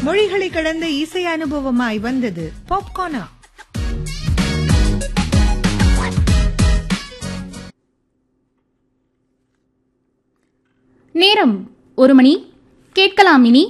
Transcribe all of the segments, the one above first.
மொழிகளை கடந்த இசை அனுபவமாய் வந்தது பாப்கார்னா நேரம் ஒரு மணி கேட்கலாம் இனி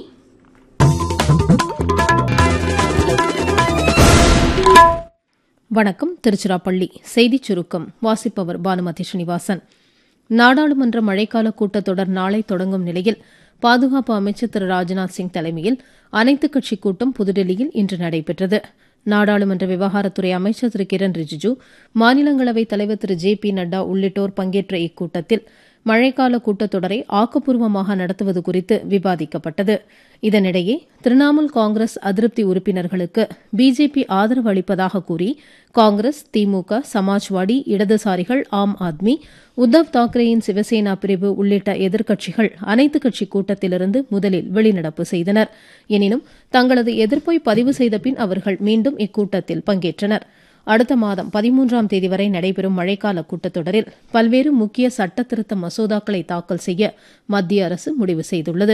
வணக்கம் திருச்சிராப்பள்ளி செய்திச் சுருக்கம் வாசிப்பவர் பானுமதி ஸ்ரீனிவாசன் நாடாளுமன்ற மழைக்கால கூட்டத்தொடர் நாளை தொடங்கும் நிலையில் பாதுகாப்பு அமைச்சர் திரு ராஜ்நாத் சிங் தலைமையில் அனைத்துக் கட்சி கூட்டம் புதுடெல்லியில் இன்று நடைபெற்றது நாடாளுமன்ற விவகாரத்துறை அமைச்சர் திரு கிரண் ரிஜிஜு மாநிலங்களவை தலைவர் திரு ஜே பி நட்டா உள்ளிட்டோர் பங்கேற்ற இக்கூட்டத்தில் மழைக்கால கூட்டத்தொடரை ஆக்கப்பூர்வமாக நடத்துவது குறித்து விவாதிக்கப்பட்டது இதனிடையே திரிணாமுல் காங்கிரஸ் அதிருப்தி உறுப்பினர்களுக்கு பிஜேபி ஆதரவு அளிப்பதாக கூறி காங்கிரஸ் திமுக சமாஜ்வாடி இடதுசாரிகள் ஆம் ஆத்மி உத்தவ் தாக்கரேயின் சிவசேனா பிரிவு உள்ளிட்ட எதிர்க்கட்சிகள் அனைத்துக் கட்சி கூட்டத்திலிருந்து முதலில் வெளிநடப்பு செய்தனர் எனினும் தங்களது எதிர்ப்பை பதிவு செய்த பின் அவர்கள் மீண்டும் இக்கூட்டத்தில் பங்கேற்றனா் அடுத்த மாதம் பதிமூன்றாம் தேதி வரை நடைபெறும் மழைக்கால கூட்டத்தொடரில் பல்வேறு முக்கிய சட்ட திருத்த மசோதாக்களை தாக்கல் செய்ய மத்திய அரசு முடிவு செய்துள்ளது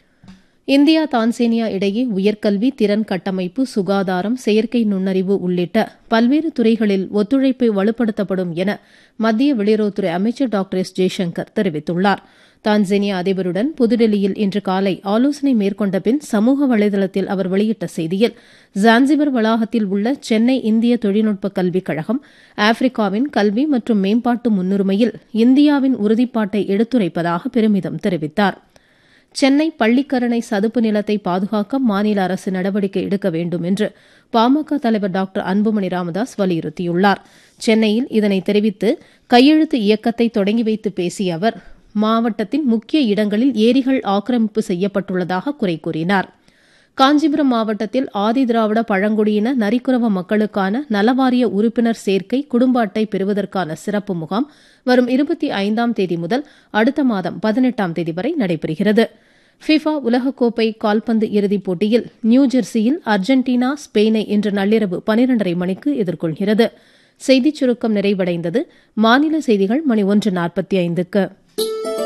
இந்தியா தான்சேனியா இடையே உயர்கல்வி திறன் கட்டமைப்பு சுகாதாரம் செயற்கை நுண்ணறிவு உள்ளிட்ட பல்வேறு துறைகளில் ஒத்துழைப்பு வலுப்படுத்தப்படும் என மத்திய வெளியுறவுத்துறை அமைச்சர் டாக்டர் எஸ் ஜெய்சங்கர் தெரிவித்துள்ளார் தான்சேனியா அதிபருடன் புதுடெல்லியில் இன்று காலை ஆலோசனை மேற்கொண்ட பின் சமூக வலைதளத்தில் அவர் வெளியிட்ட செய்தியில் ஜான்சிபர் வளாகத்தில் உள்ள சென்னை இந்திய தொழில்நுட்ப கல்விக் கழகம் ஆப்பிரிக்காவின் கல்வி மற்றும் மேம்பாட்டு முன்னுரிமையில் இந்தியாவின் உறுதிப்பாட்டை எடுத்துரைப்பதாக பெருமிதம் தெரிவித்தார் சென்னை பள்ளிக்கரணை சதுப்பு நிலத்தை பாதுகாக்க மாநில அரசு நடவடிக்கை எடுக்க வேண்டும் என்று பாமக தலைவர் டாக்டர் அன்புமணி ராமதாஸ் வலியுறுத்தியுள்ளார் சென்னையில் இதனை தெரிவித்து கையெழுத்து இயக்கத்தை தொடங்கி வைத்து பேசிய அவர் மாவட்டத்தின் முக்கிய இடங்களில் ஏரிகள் ஆக்கிரமிப்பு செய்யப்பட்டுள்ளதாக குறை கூறினார் காஞ்சிபுரம் மாவட்டத்தில் ஆதிதிராவிட பழங்குடியின நரிக்குறவ மக்களுக்கான நலவாரிய உறுப்பினர் சேர்க்கை குடும்ப அட்டை பெறுவதற்கான சிறப்பு முகாம் வரும் இருபத்தி ஐந்தாம் தேதி முதல் அடுத்த மாதம் பதினெட்டாம் தேதி வரை நடைபெறுகிறது ஃபிஃபா உலகக்கோப்பை கால்பந்து இறுதிப் போட்டியில் நியூஜெர்சியில் அர்ஜென்டினா ஸ்பெயினை இன்று நள்ளிரவு பனிரெண்டரை மணிக்கு எதிர்கொள்கிறது செய்திச் சுருக்கம் நிறைவடைந்தது மாநில செய்திகள் மணி ஒன்று நாற்பத்தி ஐந்துக்கு